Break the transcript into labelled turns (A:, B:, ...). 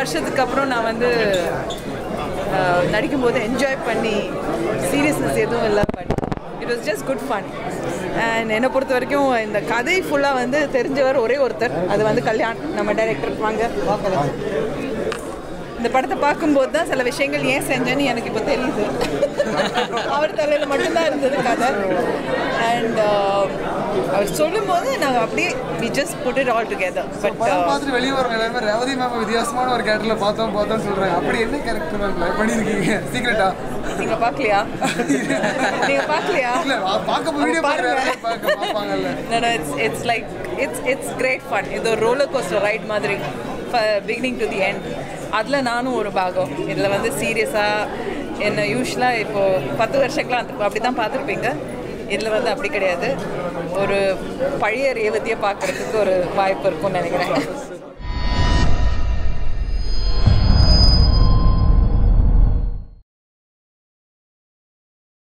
A: வருஷத்துக்கு அப்புறம் நான் வந்து அஹ், நடிக்கும்போது என்ஜாய் பண்ணி சீரியஸ்னஸ் எதுவும் இல்லை but it was just good fun and என்னை பொறுத்த வரைக்கும் இந்த கதை ஃபுல்லாக வந்து தெரிஞ்சவர் ஒரே ஒருத்தர் அது வந்து கல்யாண் நம்ம டைரக்டர் வாங்க இந்த படத்தை பார்க்கும்போது தான் சில விஷயங்கள் ஏன் செஞ்சேன்னு எனக்கு இப்போ தெரியுது அவர் தலையில் மட்டும்தான் இருந்தது கதை அண்ட் அவர் சொல்லும்போது நாங்கள் அப்படியே we just put it all together but
B: படம் பார்த்துட்டு வெளியே வரவங்க எல்லாருமே ரேவதி மேம் வித்தியாசமான ஒரு கேரக்டர்ல பார்த்தோம் பார்த்தோம்னு சொல்றாங்க அப்படி என்ன கேரக்டர் மேம் ப்ளே பண்ணியிருக்கீங்க சீக்கிரட்டா
A: நீங்கள் பார்க்கலையா நீங்கள் பார்க்கலையா
B: இல்ல பா- பார்க்க வீடியோ
A: பாருங்க.
B: பார்க்க பார்ப்பாங்கல்ல
A: No, no, it's it's like it's it's great fun. இது ஒரு ரோலர் கோஸ்டர் ரைட் மாதிரி பிகினிங் டு தி எண்ட் அதில் நானும் ஒரு பாகம் இதில் வந்து சீரியஸாக என்ன யூஸ்வலாக இப்போது பத்து வருஷங்களாம் அந்த அப்படி தான் பார்த்துருப்பீங்க இதில் வந்து அப்படி கிடையாது ஒரு பழைய ரேவதியை பார்க்குறதுக்கு ஒரு வாய்ப்பு இருக்கும்னு நினைக்கிறேன்